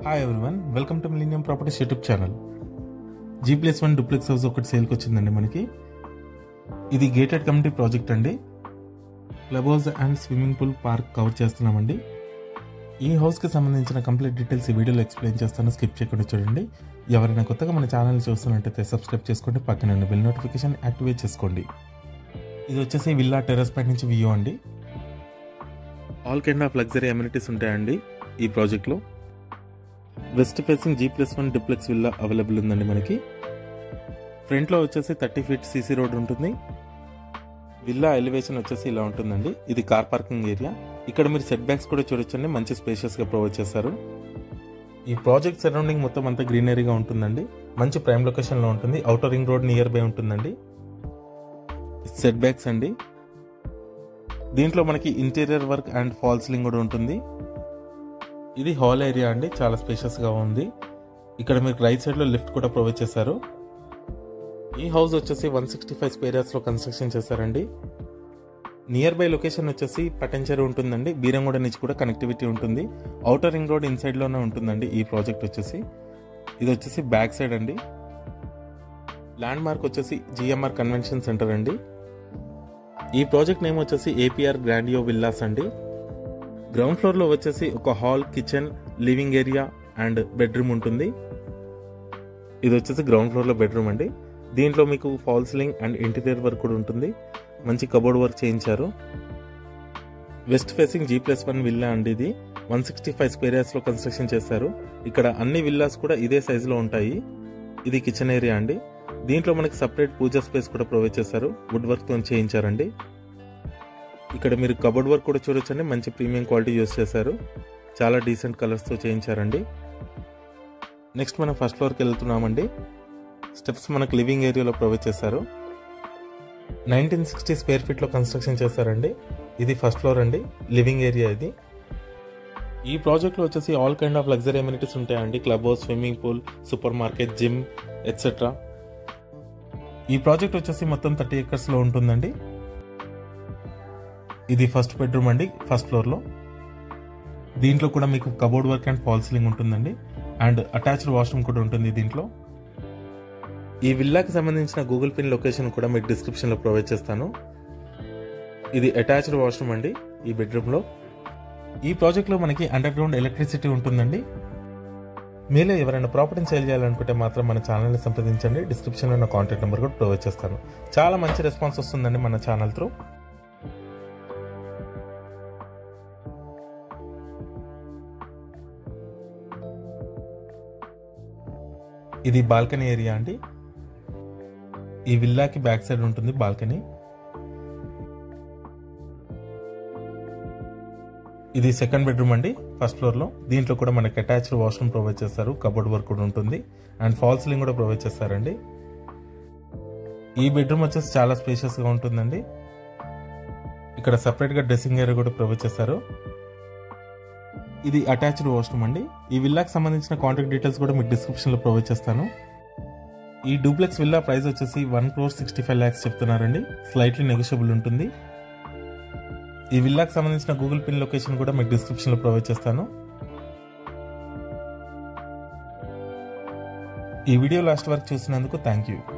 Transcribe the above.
hi everyone welcome to millennium properties YouTube channel G plus one duplex house ఒకటి సేల్కి వచ్చిందండి మనకి ఇది గేటెడ్ కమ్యూనిటీ ప్రాజెక్ట్ అండి club house and swimming pool park cover చేస్తున్నామండి ఈ హౌస్కి సంబంధించిన కంప్లీట్ డీటెయిల్స్ ఈ వీడియోలో ఎక్స్ప్లెయిన్ చేస్తాను స్కిప్ చేయకుండా చూడండి ఎవరైనా కొత్తగా మన ఛానల్ చూస్తున్నట్టయితే సబ్స్క్రైబ్ చేసుకోండి పక్కన ఉన్న బెల్ నోటిఫికేషన్ యాక్టివేట్ చేసుకోండి ఇది వచ్చేసి విల్లా టెర్రస్ పై నుంచి వ్యూ అండి all kind of luxury amenities ఉంటాయండి ఈ ప్రాజెక్ట్లో west facing G plus one duplex villa available ఉందండి మనకి ఫ్రంట్లో వచ్చేసి థర్టీ ఫీట్ సీసీ రోడ్ ఉంటుంది విల్లా ఎలివేషన్ వచ్చేసి ఇలా ఉంటుందండి ఇది కార్ పార్కింగ్ ఏరియా ఇక్కడ మీరు సెట్ బ్యాక్స్ కూడా చూడొచ్చండి మంచి స్పేషియస్గా ప్రొవైడ్ చేస్తారు ఈ ప్రాజెక్ట్ సరౌండింగ్ మొత్తం అంతా గ్రీనరీగా ఉంటుందండి మంచి ప్రైమ్ లొకేషన్లో ఉంటుంది outer ring road near by ఉంటుందండి సెట్ బ్యాక్స్ అండి దీంట్లో మనకి interior work and fall ceiling కూడా ఉంటుంది ఇది హాల్ ఏరియా అండి చాలా స్పేషియస్గా ఉంది ఇక్కడ మీకు రైట్ సైడ్లో లిఫ్ట్ కూడా ప్రొవైడ్ చేశారు ఈ హౌస్ వచ్చేసి వన్ సిక్స్టీ ఫైవ్ స్పేరియాస్లో కన్స్ట్రక్షన్ చేశారండి నియర్ బై లొకేషన్ వచ్చేసి పటంచెరు ఉంటుందండి బీరంగూడ నుంచి కూడా కనెక్టివిటీ ఉంటుంది అవుటర్ రింగ్ రోడ్ ఇన్సైడ్లోనే ఉంటుందండి ఈ ప్రాజెక్ట్ వచ్చేసి ఇది వచ్చేసి బ్యాక్ సైడ్ అండి ల్యాండ్ మార్క్ వచ్చేసి జిఎంఆర్ కన్వెన్షన్ సెంటర్ అండి ఈ ప్రాజెక్ట్ నేమ్ వచ్చేసి ఏపీఆర్ గ్రాండియో విల్లాస్ అండి గ్రౌండ్ ఫ్లోర్లో వచ్చేసి ఒక hall kitchen living area and bedroom ఉంటుంది ఇది వచ్చేసి గ్రౌండ్ ఫ్లోర్లో బెడ్రూమ్ అండి దీంట్లో మీకు fall ceiling and interior work కూడా ఉంటుంది మంచి కబోర్డ్ వర్క్ చేయించారు west facing G plus one villa అండి ఇది వన్ సిక్స్టీ ఫైవ్ స్క్వేరియర్స్లో కన్స్ట్రక్షన్ చేశారు ఇక్కడ అన్ని విల్లాస్ కూడా ఇదే సైజులో ఉంటాయి ఇది కిచెన్ ఏరియా అండి దీంట్లో మనకి సపరేట్ పూజా స్పేస్ కూడా ప్రొవైడ్ చేశారు వుడ్ వర్క్ తో చేయించారండి ఇక్కడ మీరు కబోర్డ్ వర్క్ కూడా చూడొచ్చండి మంచి ప్రీమియం క్వాలిటీ యూస్ చేశారు చాలా డీసెంట్ కలర్స్తో చేయించారండి నెక్స్ట్ మనం ఫస్ట్ ఫ్లోర్కి వెళ్తున్నామండి స్టెప్స్ మనకు లివింగ్ ఏరియాలో ప్రొవైడ్ చేశారు నైన్టీన్ సిక్స్టీ స్క్వేర్ ఫీట్లో కన్స్ట్రక్షన్ చేశారండి ఇది ఫస్ట్ ఫ్లోర్ అండి లివింగ్ ఏరియా ఇది ఈ ప్రాజెక్ట్లో వచ్చేసి all kind of luxury amenities ఉంటాయండి club house swimming pool super market gym etcetera ఈ ప్రాజెక్ట్ వచ్చేసి మొత్తం థర్టీ ఎకర్స్లో ఉంటుందండి ఇది ఫస్ట్ బెడ్రూమ్ అండి ఫస్ట్ ఫ్లోర్లో దీంట్లో కూడా మీకు cupboard work and fall ceiling ఉంటుందండి అండ్ అటాచ్డ్ వాష్రూమ్ కూడా ఉంటుంది దీంట్లో ఈ విల్లాకి సంబంధించిన గూగుల్ పిన్ లొకేషన్ కూడా మీకు డిస్క్రిప్షన్లో ప్రొవైడ్ చేస్తాను ఇది అటాచ్డ్ వాష్రూమ్ అండి ఈ బెడ్రూమ్లో ఈ ప్రాజెక్ట్లో మనకి అండర్ గ్రౌండ్ ఎలక్ట్రిసిటీ ఉంటుందండి మీలో ఎవరైనా ప్రాపర్టీని సేల్ చేయాలనుకుంటే మాత్రం మన ఛానల్ని సంప్రదించండి డిస్క్రిప్షన్లో నా కాంటాక్ట్ నెంబర్ కూడా ప్రొవైడ్ చేస్తాను చాలా మంచి రెస్పాన్స్ వస్తుందండి మన ఛానల్ త్రూ ఇది బాల్కనీ ఏరియా అండి ఈ విల్లాకి బ్యాక్ సైడ్ ఉంటుంది బాల్కనీ ఇది సెకండ్ బెడ్రూమ్ అండి ఫస్ట్ ఫ్లోర్ లో దీంట్లో కూడా మనకి అటాచ్డ్ వాష్రూమ్ ప్రొవైడ్ చేస్తారు కబోర్డ్ వర్క్ కూడా ఉంటుంది అండ్ ఫాల్ సీలింగ్ కూడా ప్రొవైడ్ చేస్తారండి ఈ బెడ్రూమ్ వచ్చేసి చాలా స్పేషియస్ గా ఉంటుందండి ఇక్కడ సపరేట్ గా డ్రెస్సింగ్ ఏరియా కూడా ప్రొవైడ్ చేస్తారు ఇది అటాచ్డ్ వాష్రూమ్ అండి ఈ విల్లాకి సంబంధించిన కాంటాక్ట్ డీటెయిల్స్ కూడా మీకు డిస్క్రిప్షన్ లో ప్రొవైడ్ చేస్తాను ఈ డూప్లెక్స్ విల్లా ప్రైస్ వచ్చేసి one crore sixty five lakhs చెప్తున్నారండి స్లైట్లీ నెగోషియబుల్ ఉంటుంది ఈ విల్లాకి సంబంధించిన గూగుల్ పిన్ లొకేషన్ కూడా మీకు డిస్క్రిప్షన్లో ప్రొవైడ్ చేస్తాను ఈ వీడియో లాస్ట్ వరకు చూసినందుకు థ్యాంక్ యూ